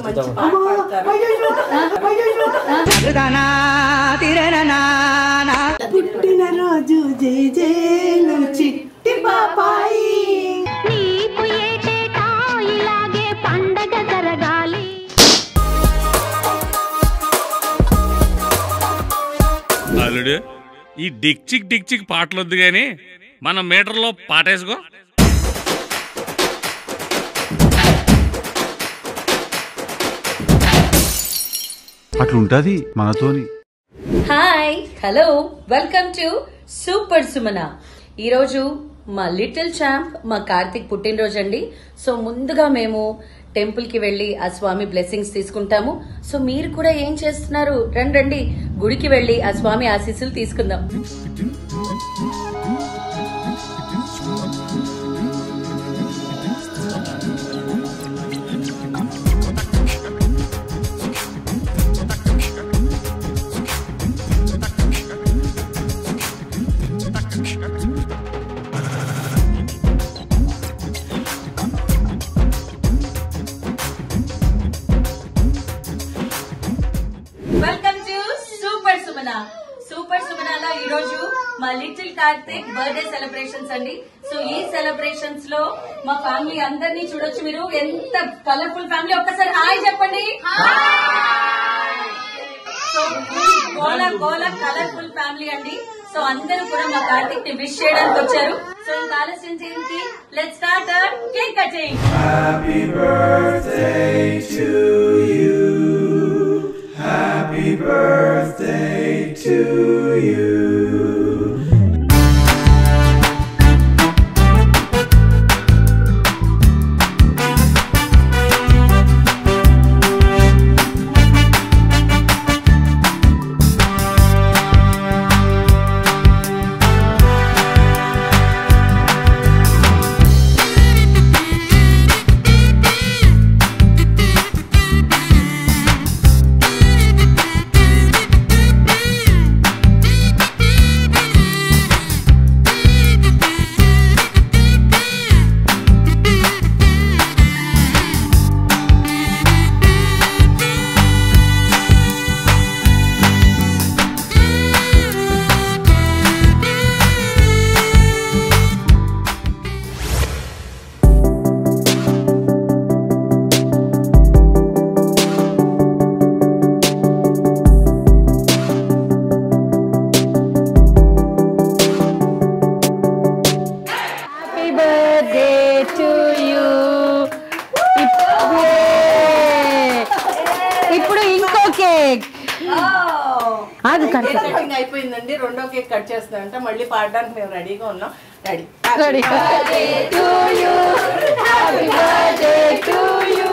మంచి పాట పాడతారు పుట్టినరోజు జై జేలు చిట్టి పాపాయి నీకు ఏటేటా ఇలాగే పండగ జరగాలి అల్లుడు ఈ డిక్చిక్ డిక్చిక్ పాటలొద్దు గాని మన మీటర్లో పాటేసుకో అట్లుంటది మనతోని hi hello welcome to super Sumana ఈరోజు మా లిటిల్ ఛాంప్ మా కార్తిక్ పుట్టినరోజు అండి సో ముందుగా మేము టెంపుల్ కి వెళ్ళి ఆ స్వామి బ్లెస్సింగ్స్ తీసుకుంటాము సో మీరు కూడా ఏం చేస్తున్నారు రండి రండి గుడికి వెళ్ళి ఆ స్వామి ఆశీస్సులు తీసుకుందాం welcome to super Sumana super సుమనలో ఈ రోజు మా లిటిల్ కార్తిక్ బర్త్డే సెలబ్రేషన్స్ అండి సో ఈ సెలబ్రేషన్స్ లో మా ఫ్యామిలీ అందరినీ చూడొచ్చు మీరు ఎంత కలర్ఫుల్ ఫ్యామిలీ ఒక్కసారి హాయ్ చెప్పండి సో గోల గోల కలర్ఫుల్ ఫ్యామిలీ అండి సో అందరూ కూడా మా కార్తిక్ ని విష్ చేయడానికి వచ్చారు సో ఇంకా ఆలస్యం చేయించి let start cake cutting happy birthday to you ఇప్పుడు ఇంకో కేక్ అది కేక్ కటింగ్ అయిపోయిందండి రెండో కేక్ కట్ చేస్తానంట మళ్ళీ పాడడానికి మేము రెడీగా ఉన్నాం ready to you happy birthday to you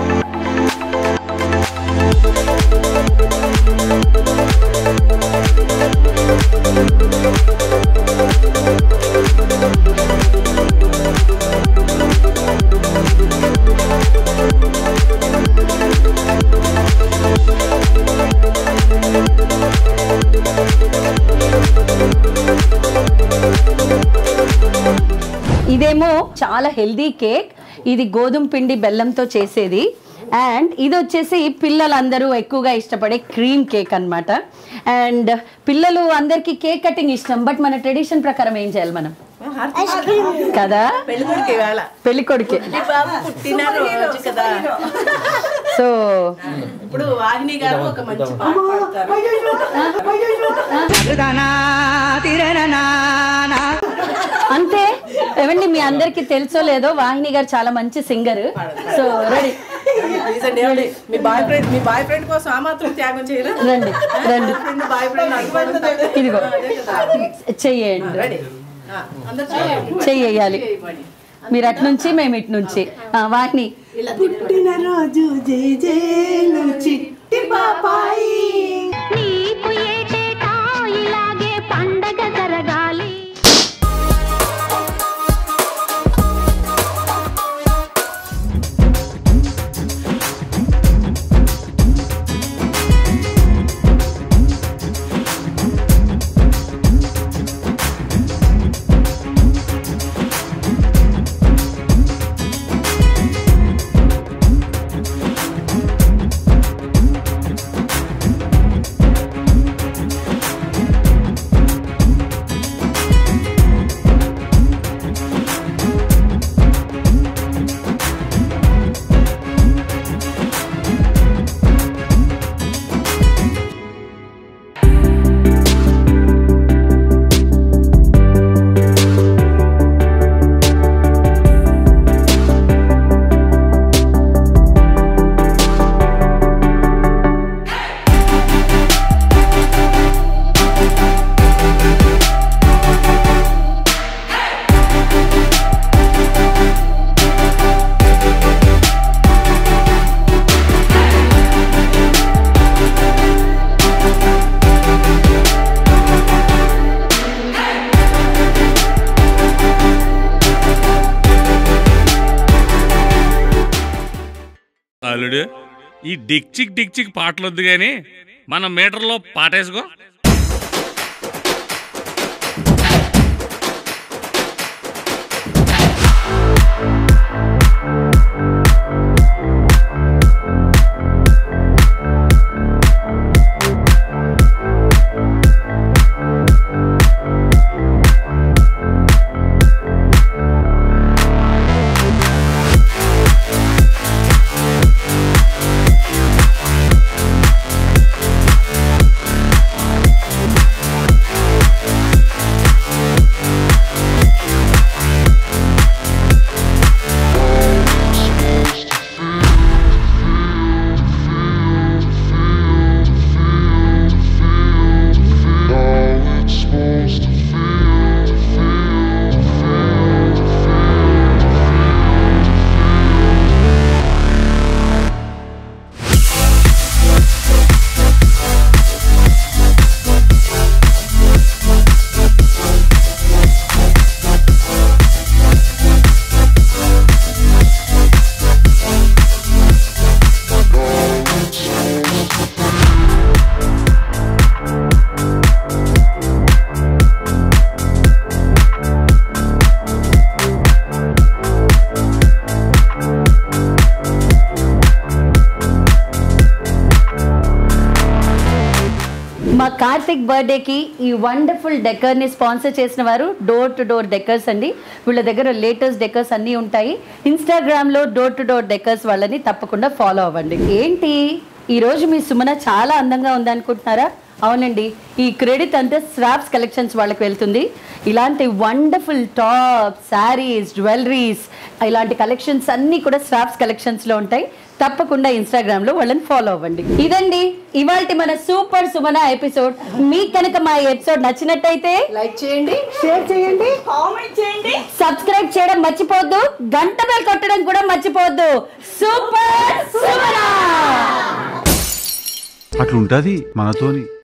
ఇదేమో చాలా హెల్దీ కేక్ ఇది గోధుమ పిండి బెల్లంతో చేసేది అండ్ ఇది వచ్చేసి పిల్లలందరూ ఎక్కువగా ఇష్టపడే క్రీమ్ కేక్ అన్నమాట అండ్ పిల్లలు అందరికీ కేక్ కటింగ్ ఇష్టం బట్ మన ట్రెడిషన్ ప్రకారం ఏం చేయాలి మనం కదా పెళ్లి కొడుకు ఇవాళ పెళ్లి కొడుకే ఈ బాబు పుట్టినరోజు కదా సో ఇప్పుడు వాహిని గారు ఒక మంచి పాట పాడతారు అంతే ఏమండి మీ అందరికి తెలుసో లేదో వాహిని గారు చాలా మంచి సింగర్ సో రెడీ ప్లీజ్ అండి ఏమండి? మీ బాయ్ ఫ్రెండ్ మీ బాయ్ ఫ్రెండ్ కోసం ఆ మాత్రం త్యాగం చేయరా రండి రండి ఫ్రెండ్ బాయ్ ఫ్రెండ్ అనుకుంటుంది ఇదిగో చెయ్యండి రెడీ అందరు చేయండి చెయ్యాలి మీరు అటు నుంచి మేము ఇటు నుంచి ఆ, వాహిని పుట్టినరోజు జై జేలు చిట్టి పాపాయి నీకు ఏటేటా ఇలాగే పండగ జరగాలి ఆ అల్లుడు ఈ డిక్చిక్ డిక్చిక్ పాటలు వద్దు కానీ మన మీటర్లో పాటేసుకో మా కార్తిక్ బర్త్డేకి ఈ వండర్ఫుల్ డెకర్ని స్పాన్సర్ చేసిన వారు డోర్ టు డోర్ డెకర్స్ అండి వీళ్ళ దగ్గర లేటెస్ట్ డెకర్స్ అన్నీ ఉంటాయి ఇన్స్టాగ్రామ్లో డోర్ టు డోర్ డెకర్స్ వాళ్ళని తప్పకుండా ఫాలో అవ్వండి ఏంటి ఈరోజు మీ సుమన చాలా అందంగా ఉందనుకుంటున్నారా అవునండి ఈ క్రెడిట్ అంతా స్వాప్స్ కలెక్షన్స్ వాళ్ళకి వెళ్తుంది ఇలాంటి వండర్ఫుల్ టాప్ శారీస్ జ్యువెలరీస్ ఇలాంటి కలెక్షన్స్ అన్నీ కూడా స్వాప్స్ కలెక్షన్స్లో ఉంటాయి తప్పకుండా ఇన్స్టాగ్రామ్ లో వాళ్ళని ఫాలో అవ్వండి ఇదండి ఇవాళ మన సూపర్ సుమన ఎపిసోడ్ మీకు కనుక మా ఎపిసోడ్ నచ్చినట్టయితే లైక్ చేయండి షేర్ చేయండి కామెంట్ చేయండి సబ్స్క్రైబ్ చేయడం మర్చిపోవద్దు గంట బెల్ కొట్టడం కూడా మర్చిపోవద్దు సూపర్ సుమన అట్లుంటది మనతోని